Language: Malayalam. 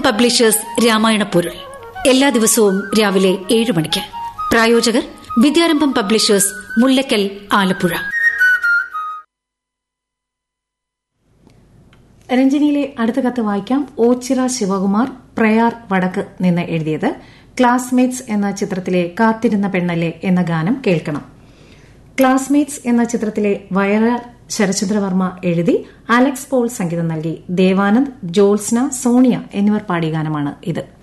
പബ്ലിഷേഴ്സ് രാമായണ പൊരുൾ എല്ലാ ദിവസവും രാവിലെ ഏഴ് മണിക്ക് പ്രായോജകർ വിദ്യാരംഭം പബ്ലിഷേഴ്സ് മുല്ലക്കൽ ആലപ്പുഴ രഞ്ജനിയിലെ അടുത്ത കത്ത് വായിക്കാം ഓച്ചിറ ശിവകുമാർ പ്രയാർ വടക്ക് നിന്ന് എഴുതിയത് ക്ലാസ്മേറ്റ്സ് എന്ന ചിത്രത്തിലെ കാത്തിരുന്ന പെണ്ണല്ലേ എന്ന ഗാനം കേൾക്കണം ക്ലാസ്മേറ്റ്സ് എന്ന ചിത്രത്തിലെ വയലാർ ശരചന്ദ്രവർമ്മ എഴുതി അലക്സ് പോൾ സംഗീതം നൽകി ദേവാനന്ദ് ജോത്സ്ന സോണിയ എന്നിവർ പാടിയ ഗാനമാണ് ഇത്